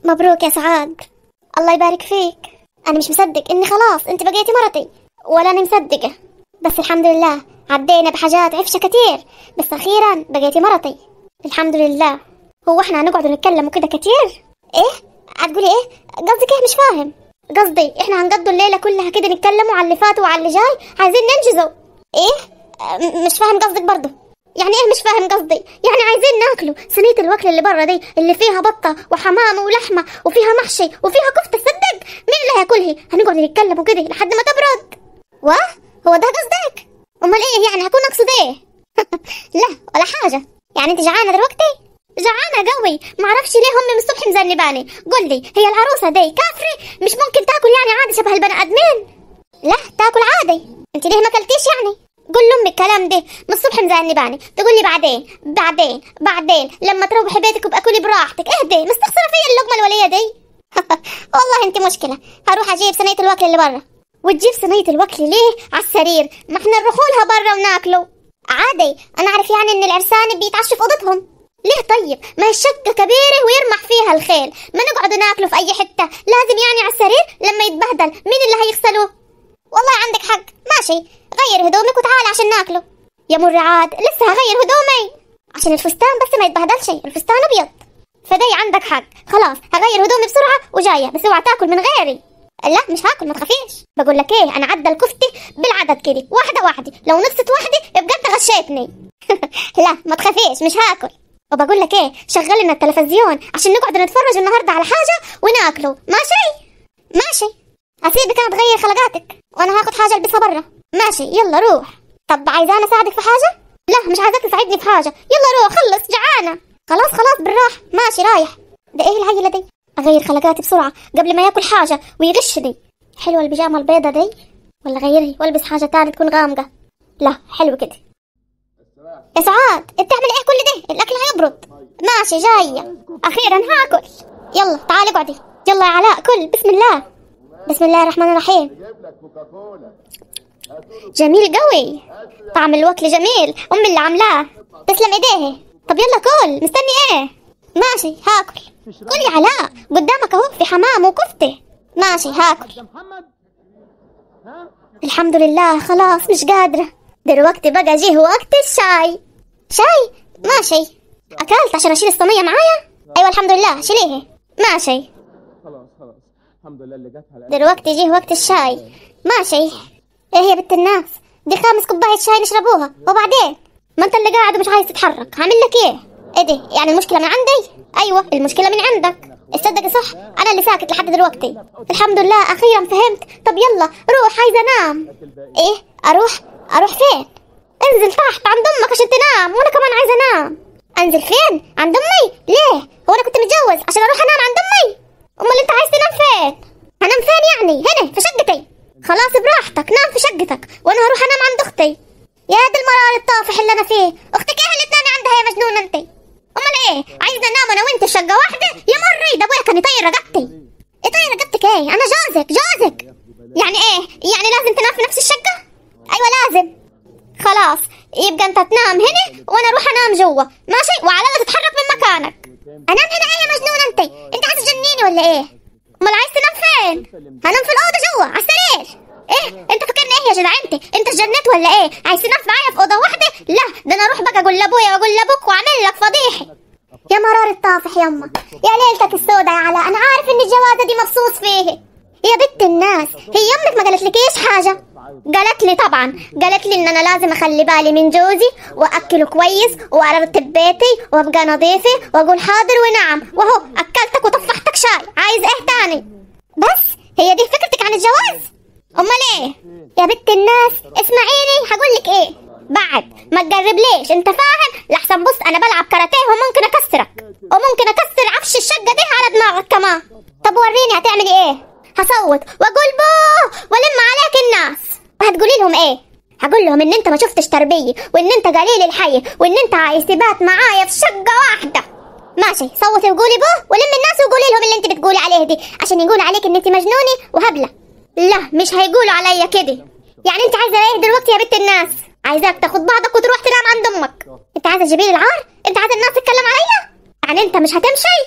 مبروك يا سعاد الله يبارك فيك انا مش مصدق اني خلاص انت بقيتي مرتي ولا انا مصدقه بس الحمد لله عدينا بحاجات عفشة كتير بس اخيرا بقيتي مرتي الحمد لله هو احنا هنقعد نتكلم وكده كتير ايه هتقولي ايه قصدك ايه مش فاهم قصدي احنا هنقضوا الليله كلها كده نتكلموا على اللي فات وعلى اللي جاي عايزين ننجزوا ايه أه، مش فاهم قصدك برضه يعني ايه مش فاهم قصدي يعني عايزين ناكلوا صينيه الوكل اللي برا دي اللي فيها بطه وحمام ولحمه وفيها محشي وفيها كفته تصدق مين اللي هياكلها هنقعد نتكلم وكده لحد ما تبرد واه هو ده قصدك امال ايه يعني هكون اقصد ايه لا ولا حاجه يعني انت جعانه دلوقتي جعانه قوي معرفش ليه امي من الصبح مذنباني قول لي هي العروسه دي كافره مش ممكن تاكل يعني عادي شبه البني ادمين لا تاكل عادي انت ليه ما اكلتيش يعني قول لامي الكلام ده من الصبح مذنباني تقول لي بعدين بعدين بعدين لما تروحي بيتك وابقى كلي براحتك اهدي مستخسره فيا اللقمه الوليه دي والله انت مشكله هروح اجيب صينيه الوكل اللي برا وتجيب صينيه الوكل ليه على السرير ما احنا نروحولها برا وناكله عادي انا اعرف يعني ان العرسان بيتعشوا في اوضتهم ليه طيب ما هي الشقة كبيرة ويرمح فيها الخيل ما نقعد ناكله في أي حتة لازم يعني على السرير لما يتبهدل مين اللي هيغسله والله عندك حق ماشي غير هدومك وتعال عشان ناكله يا مر عاد لسه هغير هدومي عشان الفستان بس ما يتبهدلش الفستان أبيض فدي عندك حق خلاص هغير هدومي بسرعة وجاية بس اوعى تاكل من غيري لا مش هاكل ما تخافيش بقول لك ايه انا عدى الكفتة بالعدد كده واحدة واحدة لو نقصت واحدة يبقى انت غشيتني لا ما تخافيش مش هاكل وبقول لك ايه شغل لنا التلفزيون عشان نقعد نتفرج النهارده على حاجه وناكله ماشي ماشي هسيبك انا تغير خلقاتك وانا هاخد حاجه البسها برا ماشي يلا روح طب عايزاني اساعدك في حاجه لا مش عايزاك تساعدني في حاجه يلا روح خلص جعانه خلاص خلاص بالراحه ماشي رايح ده ايه الهيله دي اغير خلقاتي بسرعه قبل ما ياكل حاجه ويغشني حلوه البيجامه البيضه دي ولا غيري والبس حاجه تانية تكون غامقه لا حلو كده يا سعاد بتعمل ايه كل ده الاكل هيبرد ماشي جايه اخيرا هاكل يلا تعالي اقعدي يلا يا علاء كل بسم الله بسم الله الرحمن الرحيم جايب لك كوكاكولا جميل قوي طعم الوكل جميل امي اللي عاملاه تسلم ايديها طب يلا كل مستني ايه ماشي هاكل كل يا علاء قدامك اهو في حمام وكفته ماشي هاكل الحمد لله خلاص مش قادرة دلوقتي بقى جه وقت الشاي شاي ماشي أكلت عشان أشيل الصينية معايا أيوة الحمد لله شيليها ماشي خلاص خلاص الحمد لله اللي جت على دلوقتي جه وقت الشاي ماشي ايه يا بنت الناس دي خامس كوباية شاي نشربوها وبعدين ما انت اللي قاعد ومش عايز تتحرك هعمل لك ايه ايه دي يعني المشكلة من عندي ايوه المشكلة من عندك تصدقي صح انا اللي ساكت لحد دلوقتي الحمد لله اخيرا فهمت طب يلا روح عايزة انام ايه اروح اروح فين انزل تحت عند امك عشان تنام وانا كمان عايزة انام انزل فين عند امي ليه هو انا كنت متجوز عشان اروح انام عند امي امال انت عايز تنام فين هنام فين يعني هنا في شقتي خلاص براحتك نام في شقتك وانا هروح انام عند اختي يا دي المرار الطافح اللي انا فيه اختك ايه اللي تنامي عندها يا مجنون انت امال ايه عايزه انام انا وانت في شقه واحده يا مري ده ابويا كان يطير رقبتي يطير رقبتك ايه انا جوزك جوزك يعني ايه يعني لازم تنام في نفس الشقه ايوه لازم خلاص يبقى انت تنام هنا وانا اروح انام جوا ماشي وعلى لا تتحرك من مكانك انام هنا ايه يا مجنون انت انت عايز تجنيني ولا ايه امال عايز تنام فين هنام في الاوضه جوا على السرير ايه انت فاكرني ايه يا جدع انت انت اتجننت ولا ايه عايز تنام معايا في اوضه واحده لا ده انا اروح بقى اقول لابويا واقول لابوك واعمل لك فضيحه يا مرار الطافح يما يا ليلتك السوداء يا علاء انا عارف ان الجوازه دي مبسوط فيه يا بنت الناس هي امك ما قالت لكيش حاجه قالت لي طبعا قالت لي ان انا لازم اخلي بالي من جوزي واكله كويس وارتب بيتي وابقى نظيفه واقول حاضر ونعم وهو اكلتك وطفحتك شاي عايز ايه تاني بس هي دي فكرتك عن الجواز امال ايه يا بنت الناس اسمعيني هقول لك ايه بعد ما تجربليش انت فاهم لحسن بص انا بلعب كاراتيه وممكن اكسرك وممكن اكسر عفش الشقه دي على دماغك كمان طب وريني هتعملي ايه هصوت واقول بوه والم عليك الناس وهتقولي لهم ايه هقول لهم ان انت ما شفتش تربيه وان انت قليل الحي وان انت عايز تبات معايا في شقه واحده ماشي صوتي وقولي بوه ولم الناس وقولي لهم اللي انت بتقولي عليه دي عشان يقولوا عليك ان انت مجنونه وهبله لا مش هيقولوا عليا كده يعني انت عايزه ايه دلوقتي يا بنت الناس عايزاك تاخد بعضك وتروح تنام عند امك انت عايزه تجيبي لي العار انت عايزه الناس تتكلم عليا يعني انت مش هتمشي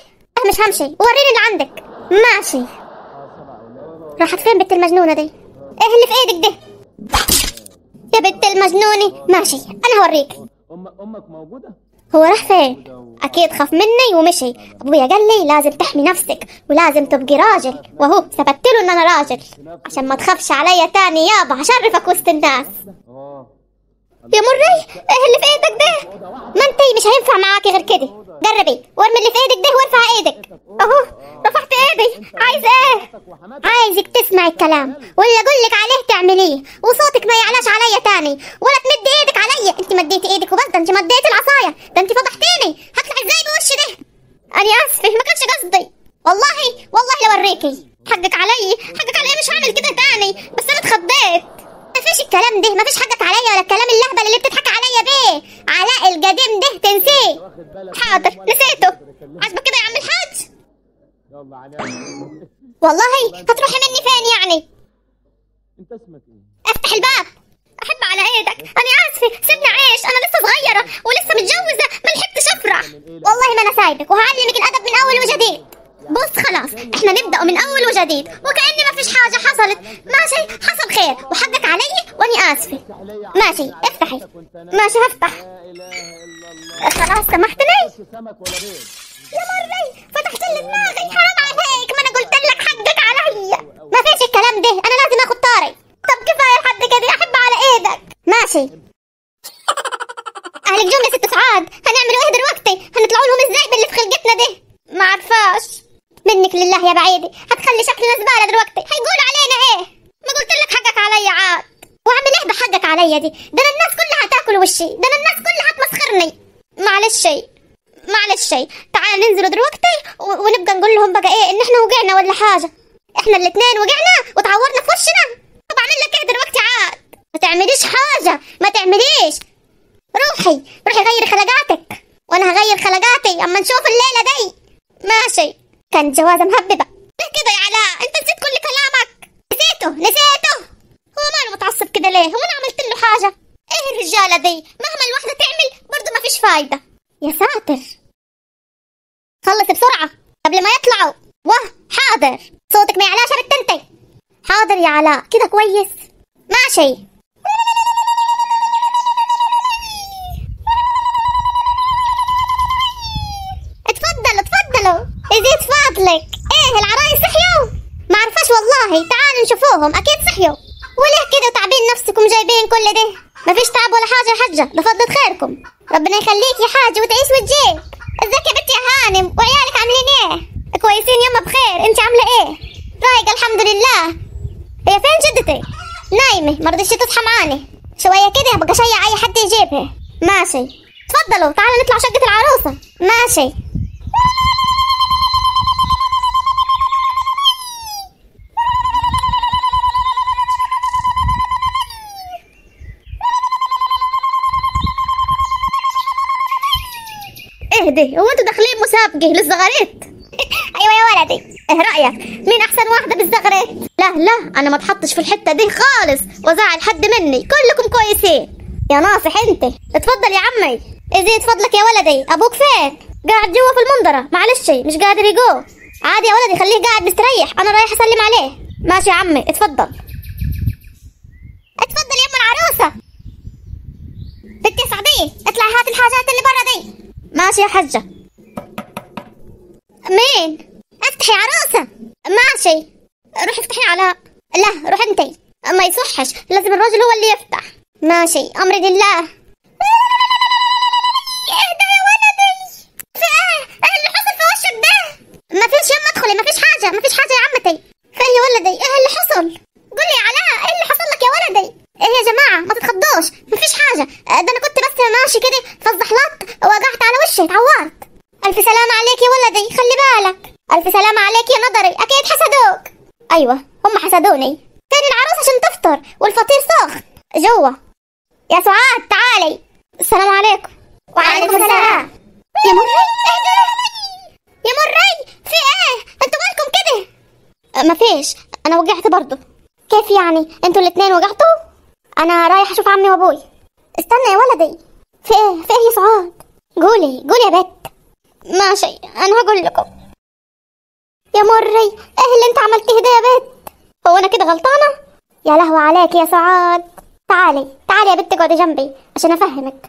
والله مش همشي وريني اللي عندك ماشي اه سبع اولاد راحت فين بنت المجنونة دي ايه اللي في ايدك ده يا بنت المجنونة ماشي انا هوريك أم امك موجوده هو راح فين اكيد خاف مني ومشي ابويا قال لي لازم تحمي نفسك ولازم تبقي راجل وهو ثبت له ان انا راجل عشان ما تخافش عليا تاني يابا هشرفك وسط الناس اه يا مري ايه اللي في ايدك ده ما انتي مش هينفع معاكي غير كده جربي وارمي اللي في ايدك ده وارفع ايدك اهو رفعت ايدي عايز ايه وحماتك عايزك تسمعي الكلام واللي اقول لك عليه تعمليه وصوتك ما يعلاش عليا تاني ولا تمدي ايدك عليا انت مديتي ايدك وبس ده انت مديتي العصايه ده انت فضحتيني هطلع ازاي بوشي ده انا اسفه ما كانش قصدي والله والله لو اوريكي حقك علي حقك علي مش هعمل كده تاني بس انا اتخضيت ما فيش الكلام ده ما فيش حقك عليا ولا الكلام اللهبل اللي بتضحك عليا بيه علاء القديم ده تنسيه واخد بالك حاضر نسيته عجبك كده يا عم الحاج يلا عناية والله هتروحي مني فين يعني انت اسمك ايه افتح الباب احب على ايدك انا اسفه سيبني عيش انا لسه صغيره ولسه متجوزه ما لحقتش افرح والله ما انا سايبك وهعلمك الادب من اول وجديد بص خلاص احنا نبدا من اول وجديد وكاني ما فيش حاجه حصلت ماشي حصل خير وحقك علي واني اسفه ماشي افتحي ماشي هفتح لا اله الا الله خلاص سمحتني بس سمك ولا بيض يا مري فتحت لي دماغي حرام عليك ما انا قلت لك حقك عليا ما فيش الكلام ده انا لازم اخد طاري طب كفايه لحد كده احب على ايدك ماشي اهلك جم يا ست سعاد هنعملوا ايه دلوقتي هنطلعوا لهم ازاي باللي في خلقتنا ده ما عرفاش منك لله يا بعيدي هتخلي شكلنا زباله دلوقتي هيقولوا علينا ايه ما قلت لك حقك عليا عاد واعمل ايه بحقك عليا دي ده انا الناس كلها هتاكل وشي ده انا الناس كلها هتمسخرني معلش شيء معلش شيء تعال ننزلوا دلوقتي و- ونبقى نقول لهم بقى ايه ان احنا وقعنا ولا حاجه احنا الاثنين وقعنا وتعورنا في وشنا طب اعمل لك ايه دلوقتي عاد ما تعمليش حاجه ما تعمليش روحي روحي غيري خلقاتك وانا هغير خلقاتي اما نشوف الليله دي ماشي كانت جوازه مهببه ليه كده يا علاء انت نسيت كل كلامك نسيته نسيته هو ماله متعصب كده ليه هو انا عملت له حاجه ايه الرجاله دي مهما الواحده تعمل برضه ما فيش فايده يا ساتر خلص بسرعة قبل ما يطلعوا واه حاضر صوتك ما يعلاش يا بنت انتي حاضر يا علاء كده كويس ماشي اتفضلوا اتفضلوا يزيد فضلك ايه العرايس صحيوا ما عرفاش والله تعالوا نشوفوهم اكيد صحيوا وليه كده تعبين نفسكم جايبين كل ده ما فيش تعب ولا حاجه يا حجه ده فضلة خيركم ربنا يخليك يا حاج وتعيش وتجيب ازيك يا بنتي يا هانم وعيالك عاملين ايه كويسين يما بخير انت عامله ايه رايقه الحمد لله هي فين جدتي نايمه ما رضيتش تصحى معاني شويه كده هبقى شيع اي حد يجيبها ماشي تفضلوا تعالوا نطلع شقه العروسه ماشي اهدي هو انتوا داخلين مسابقة للزغاريت ايوه يا ولدي ايه رأيك مين احسن واحدة بالزغريت لا لا انا ما اتحطش في الحتة دي خالص وزعل حد مني كلكم كويسين يا ناصح انت اتفضل يا عمي ازيد فضلك يا ولدي ابوك فين قاعد جوا في المنظرة معلش مش قادر يقوم عادي يا ولدي خليه قاعد مستريح انا رايح اسلم عليه ماشي يا عمي اتفضل اتفضل يا ام العروسة بنتي سعدية اطلعي هات الحاجات اللي برا دي ماشي يا حجة مين افتحي عروسة ماشي روحي افتحي علاء لا روح انتي ما يصحش لازم الراجل هو اللي يفتح ماشي امري لله اهدى يا ولدي في ايه ايه اللي حصل في وشك ده ما فيش يما ادخلي ما فيش حاجة ما فيش حاجة يا عمتي فين يا ولدي ايه اللي حصل قولي يا علاء ايه اللي حصل لك يا ولدي ايه يا جماعة ما تتخضوش ما فيش حاجة آه، ده انا كنت بس ماشي كده فالزحلط وقعت على وشي اتعورت الف سلامة عليك يا ولدي خلي بالك الف سلامة عليك يا نظري اكيد حسدوك ايوه هم حسدوني كان العروس عشان تفطر والفطير سخن جوا يا سعاد تعالي السلام عليكم وعليكم السلام يا مري اهدى يا مري في ايه انتوا مالكم كده ما فيش انا وقعت برضو كيف يعني انتوا الاثنين وقعتوا انا رايح اشوف عمي وابوي استنى يا ولدي في ايه في ايه يا سعاد قولي قولي يا بت ماشي انا هقول لكم يا مري ايه اللي انت عملتيه ده يا بت هو انا كده غلطانه يا لهوي عليك يا سعاد تعالي تعالي يا بت اقعدي جنبي عشان افهمك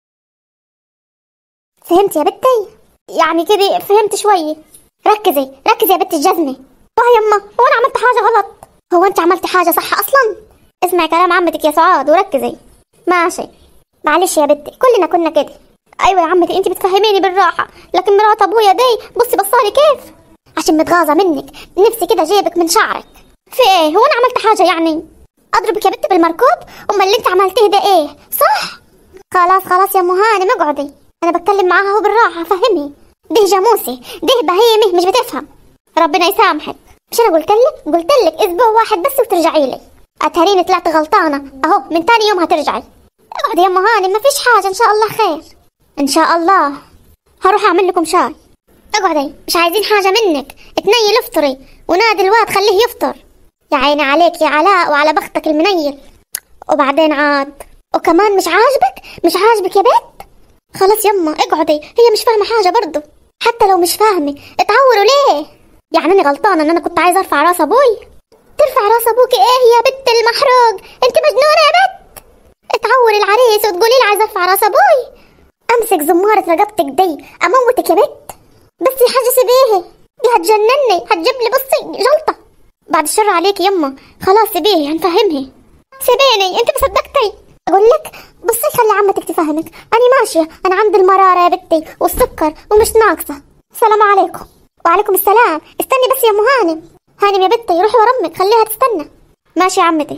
فهمت يا بتي يعني كده فهمت شويه ركزي ركزي يا بت الجزمه واه يما هو انا عملت حاجه غلط هو انت عملتي حاجه صح اصلا اسمعي كلام عمتك يا سعاد وركزي ماشي معلش يا بنتي كلنا كنا كده ايوه يا عمتي انت بتفهميني بالراحه لكن مرات ابويا دي بصي بصالي كيف عشان متغاظه منك نفسي كده جيبك من شعرك في ايه هو انا عملت حاجه يعني اضربك يا بنتي بالمركوب امال اللي انت عملتيه ده ايه صح خلاص خلاص يا ام هانم اقعدي انا بتكلم معاها اهو بالراحه فهمي ده جاموسي ده بهيمه مش بتفهم ربنا يسامحك مش انا قلت لك قلت لك اسبوع واحد بس وترجعي لي اتهريني طلعت غلطانه اهو من تاني يوم هترجعي اقعدي يا ام هانم ما فيش حاجه ان شاء الله خير ان شاء الله هروح اعمل لكم شاي اقعدي مش عايزين حاجه منك اتنيل افطري ونادي الواد خليه يفطر يا عيني عليك يا علاء وعلى بختك المنيل وبعدين عاد وكمان مش عاجبك مش عاجبك يا بنت خلاص يما اقعدي هي مش فاهمه حاجه برضه حتى لو مش فاهمه اتعوروا ليه يعني انا غلطانه ان انا كنت عايزه ارفع راس ابوي ترفع راس ابوكي ايه يا بت المحروق انت مجنونه يا بت اتعور العريس وتقولي لي عايزه ارفع راس ابوي امسك زماره رقبتك دي اموتك يا بت بس يا حاجه سيبيه دي هتجنني هتجيب لي بصي جلطه بعد الشر عليك يما خلاص سيبيه هنفهمها سيبيني انت مصدقتي اقول لك بصي خلي عمتك تفهمك انا ماشيه انا عندي المراره يا بنتي والسكر ومش ناقصه السلام عليكم وعليكم السلام استني بس يا ام هانم هانم يا بنتي روحي ورا امك خليها تستنى ماشي يا عمتي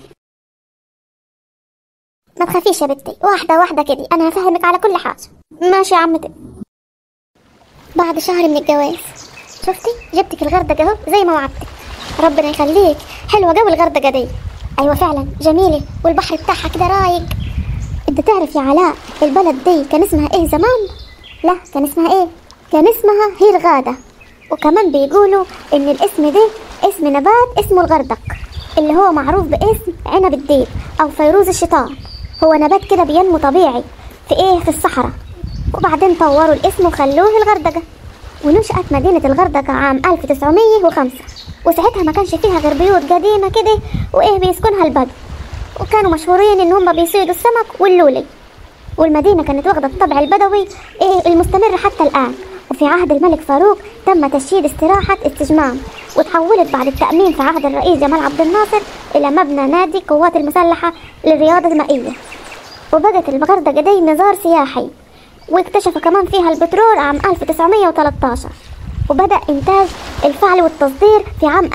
ما تخافيش يا بنتي واحدة واحدة كده أنا هفهمك على كل حاجة ماشي يا عمتي بعد شهر من الجواز شفتي جبتك الغردقة اهو زي ما وعدتك ربنا يخليك حلوة جو الغردقة دي أيوة فعلا جميلة والبحر بتاعها كده رايق انت تعرف يا علاء البلد دي كان اسمها ايه زمان لا كان اسمها ايه كان اسمها هي الغادة وكمان بيقولوا ان الاسم ده اسم نبات اسمه الغردق اللي هو معروف باسم عنب الديب او فيروز الشيطان هو نبات كده بينمو طبيعي في ايه في الصحراء وبعدين طوروا الاسم وخلوه الغردقة ونشأت مدينة الغردقة عام 1905 وساعتها ما كانش فيها غير بيوت قديمة كده وايه بيسكنها البدو وكانوا مشهورين ان هم بيصيدوا السمك واللولي والمدينة كانت واخدة الطبع البدوي إيه المستمر حتى الآن وفي عهد الملك فاروق تم تشييد استراحة استجمام وتحولت بعد التأمين في عهد الرئيس جمال عبد الناصر إلى مبنى نادي قوات المسلحة للرياضة المائية وبقت الغردقة دي مزار سياحي واكتشفوا كمان فيها البترول عام 1913 وبدأ إنتاج الفعل والتصدير في عام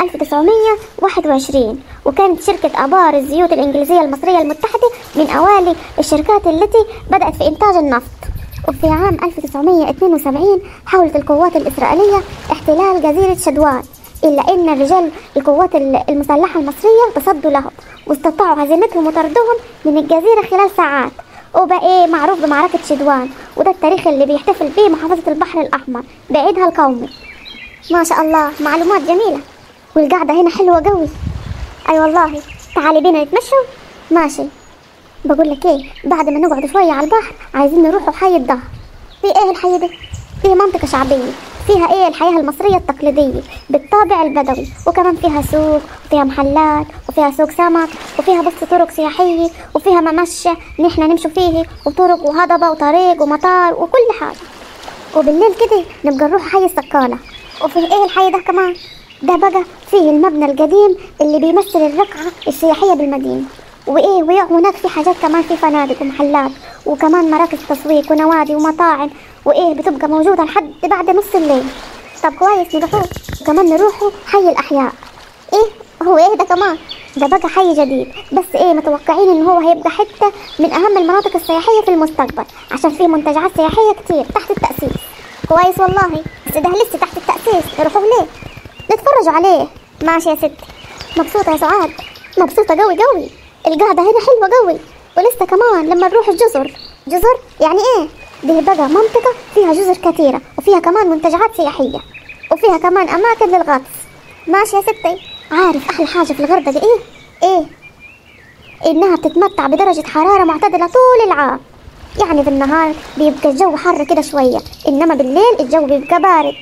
1921 وكانت شركة آبار الزيوت الإنجليزية المصرية المتحدة من أوائل الشركات التي بدأت في إنتاج النفط وفي عام 1972 حاولت القوات الإسرائيلية احتلال جزيرة شدوان إلا أن رجال القوات المسلحة المصرية تصدوا لهم واستطاعوا هزيمتهم وطردهم من الجزيرة خلال ساعات وبقى معروف بمعركة شدوان وده التاريخ اللي بيحتفل به محافظة البحر الأحمر بعيدها القومي ما شاء الله معلومات جميلة والقعدة هنا حلوة قوي أي أيوة والله تعالي بينا نتمشوا ماشي بقول لك ايه بعد ما نقعد شوية على البحر عايزين نروحوا حي الظهر في ايه الحي ده؟ في منطقة شعبية فيها ايه الحياة المصرية التقليدية بالطابع البدوي وكمان فيها سوق وفيها محلات وفيها سوق سمك وفيها بس طرق سياحية وفيها ممشى نحن نمشوا فيه وطرق وهضبة وطريق ومطار وكل حاجة وبالليل كده نبقى نروح حي السكالة وفي ايه الحي ده كمان ده بقى فيه المبنى القديم اللي بيمثل الرقعة السياحية بالمدينة وايه وإيه هناك في حاجات كمان في فنادق ومحلات وكمان مراكز تسويق ونوادي ومطاعم وايه بتبقى موجودة لحد بعد نص الليل طب كويس نروحوا وكمان نروحوا حي الأحياء ايه هو ايه ده كمان ده بقى حي جديد بس ايه متوقعين ان هو هيبقى حتة من اهم المناطق السياحية في المستقبل عشان فيه منتجعات سياحية كتير تحت التأسيس كويس والله بس ده لسه تحت التأسيس نروحوا ليه نتفرجوا عليه ماشي يا ستي مبسوطة يا سعاد مبسوطة قوي قوي القعدة هنا حلوة قوي ولسه كمان لما نروح الجزر جزر يعني ايه دي بقى منطقة فيها جزر كثيرة وفيها كمان منتجعات سياحية وفيها كمان أماكن للغطس ماشي يا ستي عارف أحلى حاجة في الغردقة إيه؟ إيه؟ إنها بتتمتع بدرجة حرارة معتدلة طول العام يعني بالنهار بيبقى الجو حر كده شوية إنما بالليل الجو بيبقى بارد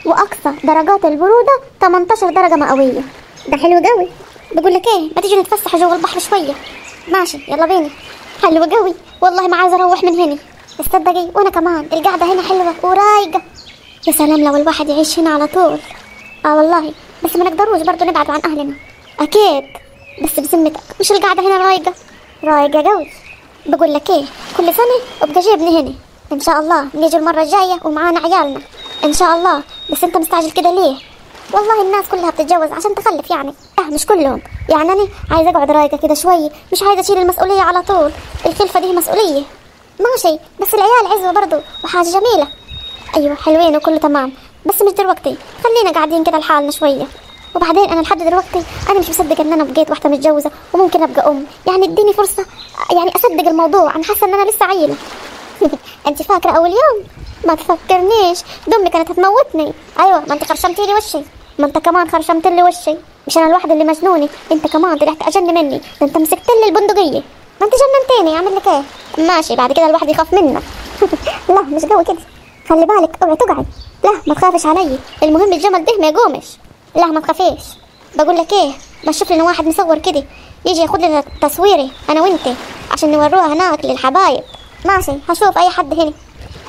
واقصى درجات البروده 18 درجه مئويه ده حلو قوي بقول لك ايه ما تيجي نتفسح جوا البحر شويه ماشي يلا بينا حلو قوي والله ما عايزه اروح من هنا تصدقي وانا كمان القعده هنا حلوه ورايقه يا سلام لو الواحد يعيش هنا على طول اه والله بس ما نقدروش برضه نبعد عن اهلنا اكيد بس بذمتك مش القعده هنا رايقه رايقه قوي بقول لك ايه كل سنه ابقى جيبني هنا ان شاء الله نيجي المره الجايه ومعانا عيالنا ان شاء الله بس انت مستعجل كده ليه والله الناس كلها بتتجوز عشان تخلف يعني اه مش كلهم يعني انا عايزه اقعد رايقه كده شوي مش عايزه اشيل المسؤوليه على طول الخلفه دي مسؤوليه ماشي بس العيال عزوه برضو وحاجه جميله ايوه حلوين وكله تمام بس مش دلوقتي خلينا قاعدين كده لحالنا شويه وبعدين انا لحد دلوقتي انا مش مصدقه ان انا بقيت واحده متجوزه وممكن ابقى ام يعني اديني فرصه يعني اصدق الموضوع انا حاسه ان انا لسه عيله انت فاكره اول يوم ما تفكرنيش دمي كانت هتموتني ايوه ما انت خرشمتي لي وشي ما انت كمان خرشمت لي وشي مش انا الواحده اللي مجنونه انت كمان طلعت اجن مني ده انت مسكت لي البندقيه ما انت جننتيني اعمل لك ايه ماشي بعد كده الواحد يخاف منك لا مش قوي كده خلي بالك اوعي تقعي لا ما تخافش علي المهم الجمل ده ما يقومش لا ما تخافيش بقول لك ايه بشوف لنا واحد مصور كده يجي ياخد لنا تصويري انا وانت عشان نوروها هناك للحبايب ماشي هشوف اي حد هنا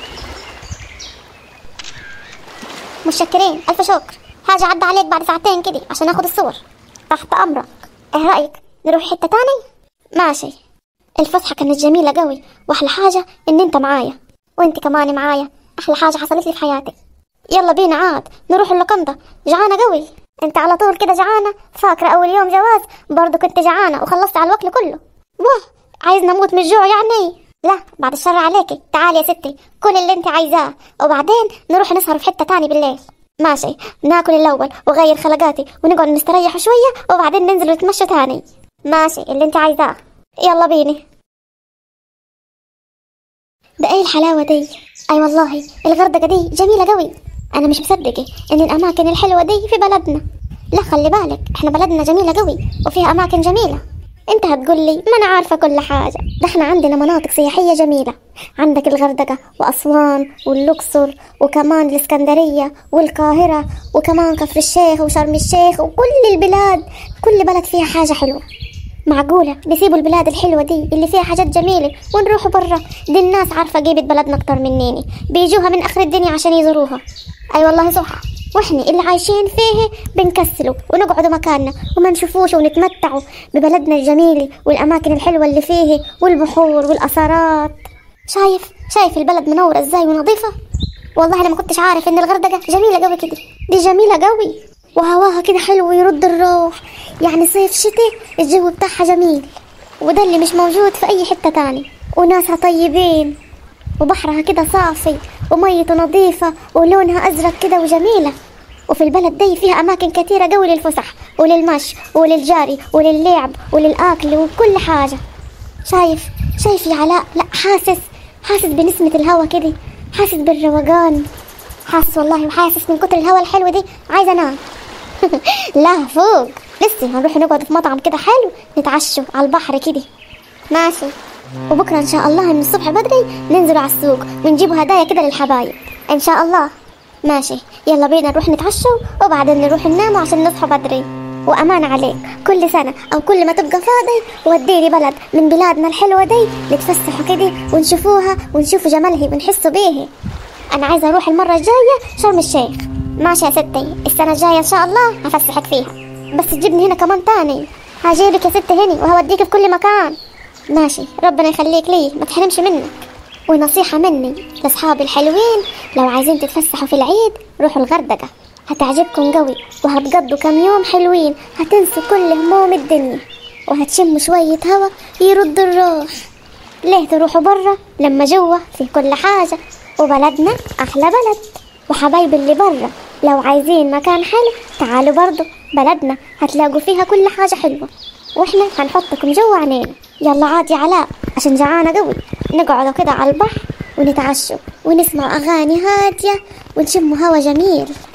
متشكرين الف شكر حاجة عدى عليك بعد ساعتين كده عشان اخد الصور تحت امرك ايه رايك نروح حته تاني ماشي الفسحه كانت جميله قوي واحلى حاجه ان انت معايا وانت كمان معايا احلى حاجه حصلت لي في حياتي يلا بينا عاد نروح اللقندة جعانة قوي انت على طول كده جعانة فاكرة اول يوم جواز برضو كنت جعانة وخلصت على الوكل كله واه عايز نموت من الجوع يعني لا بعد الشر عليكي تعالي يا ستي كل اللي انت عايزاه وبعدين نروح نسهر في حتة تاني بالليل ماشي ناكل الاول وغير خلقاتي ونقعد نستريح شوية وبعدين ننزل نتمشى تاني ماشي اللي انت عايزاه يلا بيني ده ايه الحلاوة دي اي والله الغردقة دي جميلة قوي انا مش مصدقة ان الاماكن الحلوة دي في بلدنا لا خلي بالك احنا بلدنا جميلة قوي وفيها اماكن جميلة انت هتقول لي ما انا عارفة كل حاجة ده احنا عندنا مناطق سياحية جميلة عندك الغردقة واسوان والاقصر وكمان الاسكندرية والقاهرة وكمان كفر الشيخ وشرم الشيخ وكل البلاد كل بلد فيها حاجة حلوة معقولة نسيبوا البلاد الحلوة دي اللي فيها حاجات جميلة ونروحوا برا دي الناس عارفة قيمة بلدنا أكتر منيني بيجوها من آخر الدنيا عشان يزوروها أي والله صح وإحنا اللي عايشين فيه بنكسلوا ونقعدوا مكاننا وما نشوفوش ونتمتعوا ببلدنا الجميلة والأماكن الحلوة اللي فيه والبحور والأثارات شايف شايف البلد منورة إزاي ونظيفة والله أنا ما كنتش عارف إن الغردقة جميلة قوي كده دي جميلة قوي وهواها كده حلو ويرد الروح يعني صيف شتاء الجو بتاعها جميل وده اللي مش موجود في أي حتة تاني وناسها طيبين وبحرها كده صافي وميته نظيفة ولونها أزرق كده وجميلة وفي البلد دي فيها أماكن كتيرة قوي للفسح وللمشي وللجري وللعب وللأكل وكل حاجة شايف شايف يا علاء لا حاسس حاسس بنسمة الهوا كده حاسس بالروقان حاسس والله وحاسس من كتر الهوا الحلو دي عايزة أنام لا فوق لسه هنروح نقعد في مطعم كده حلو نتعشوا على البحر كده ماشي وبكرة إن شاء الله من الصبح بدري ننزلوا على السوق ونجيبوا هدايا كده للحبايب إن شاء الله ماشي يلا بينا نروح نتعشوا وبعدين نروح نناموا عشان نصحوا بدري وأمان عليك كل سنة أو كل ما تبقى فاضي وديني بلد من بلادنا الحلوة دي نتفسحوا كده ونشوفوها ونشوفوا جمالها ونحسوا بيها أنا عايزة أروح المرة الجاية شرم الشيخ ماشي يا ستي السنة الجاية إن شاء الله هفسحك فيها بس تجيبني هنا كمان تاني هجيبك يا ستي هنا وهوديك في كل مكان ماشي ربنا يخليك لي ما تحرمش منك ونصيحة مني لأصحابي الحلوين لو عايزين تتفسحوا في العيد روحوا الغردقة هتعجبكم قوي وهتقضوا كام يوم حلوين هتنسوا كل هموم الدنيا وهتشموا شوية هوا يرد الروح ليه تروحوا برا لما جوا في كل حاجة وبلدنا أحلى بلد وحبايب اللي برا لو عايزين مكان حلو تعالوا برضو بلدنا هتلاقوا فيها كل حاجة حلوة واحنا هنحطكم جوا عينينا يلا عاد يا علاء عشان جعانة قوي نقعدوا كده على البحر ونتعشوا ونسمع أغاني هادية ونشموا هوا جميل